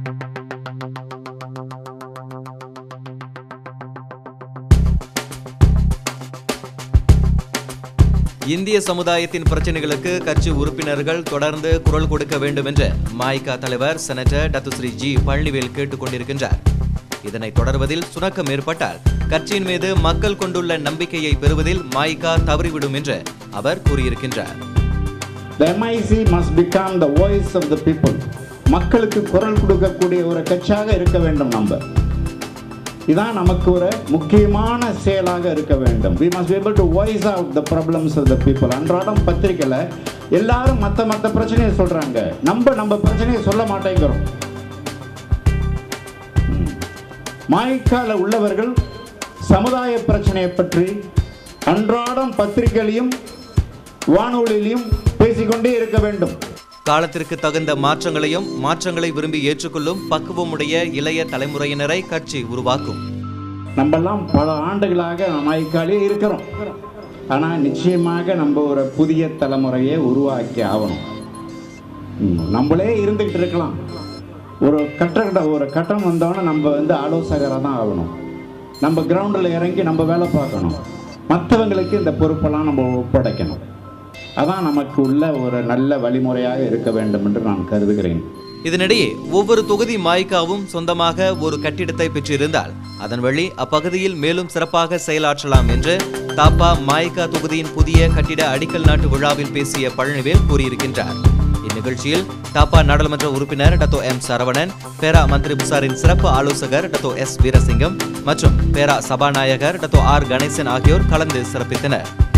இந்திய சமுதாயத்தின் பிரச்சனைகளுக்கு கட்சி உறுப்பினர்கள் தொடர்ந்து குரல் கொடுக்க வேண்டும் என்று மாய்கா தலைவர் செனட்டர் டத்துஸ்ரீ ஜி பழனிவேல் கேட்டுக் கொண்டிருக்கின்றார் இதனை தொடர்வதில் சுணக்கம் ஏற்பட்டால் கட்சியின் மீது மக்கள் கொண்டுள்ள நம்பிக்கையை பெறுவதில் மாய்கா தவறிவிடும் என்று அவர் கூறியிருக்கின்றார் The MIC must become the voice of the people. மக்களுக்கு குரல் கொடுக்கக்கூடிய ஒரு கட்சியாக இருக்க வேண்டும் நம்ம இதான் நமக்கு ஒரு முக்கியமான செயலாக இருக்க வேண்டும் we must be able to voice out the problems of the people அன்றாடம் பத்திரிக்கையில் எல்லாரும் மற்ற மற்ற பிரச்சனையை சொல்றாங்க நம்ம நம்ம பிரச்சனையை சொல்ல மாட்டேங்கிறோம் ம். மாய்க்கால உள்ளவர்கள் சமுதாய பிரச்சனையை பற்றி அன்றாடம் பத்திரிகையிலையும் வானொலியிலையும் பேசிக்கொண்டே இருக்க வேண்டும் காலத்திற்கு தகுந்த மாற்றங்களையும் மாற்றங்களை விரும்பி ஏற்றுக்கொள்ளும் பக்குவமுடைய இளைய தலைமுறையினரை கட்சி உருவாக்கும் நம்மெல்லாம் பல ஆண்டுகளாக அமெரிக்காலே இருக்கிறோம் ஆனால் நிச்சயமாக நம்ம ஒரு புதிய தலைமுறையை உருவாக்கி ஆகணும் ம், நம்மளே இருந்துக்கிட்டு இருக்கலாம் ஒரு கட்ட ஒரு கட்டம் வந்தோன்னே நம்ம வந்து ஆலோசகராக தான் ஆகணும் நம்ம கிரவுண்டில் இறங்கி நம்ம வேலை பார்க்கணும் மற்றவங்களுக்கு இந்த பொறுப்பெல்லாம் நம்ம ஒப்படைக்கணும் அதான் நமக்கு உள்ள ஒரு நல்ல வழிமுறையாக இருக்க வேண்டும் என்று நான் கருதுகிறேன் இதனிடையே ஒவ்வொரு தொகுதி மாய்க்காவும் சொந்தமாக ஒரு கட்டிடத்தை பெற்றிருந்தால் அதன் வழி அப்பகுதியில் மேலும் சிறப்பாக செயலாற்றலாம் என்று தாப்பா மாய்கா தொகுதியின் புதிய கட்டிட அடிக்கல் நாட்டு விழாவில் பேசிய பழனிவேல் கூறியிருக்கின்றார் இந்நிகழ்ச்சியில் தாப்பா நாடாளுமன்ற உறுப்பினர் டத்தோ எம் சரவணன் பேரா மந்திரி புசாரின் சிறப்பு ஆலோசகர் டத்தோ எஸ் வீரசிங்கம் மற்றும் பேரா சபாநாயகர் டத்தோ ஆர் கணேசன் ஆகியோர் கலந்து சிறப்பித்தனர்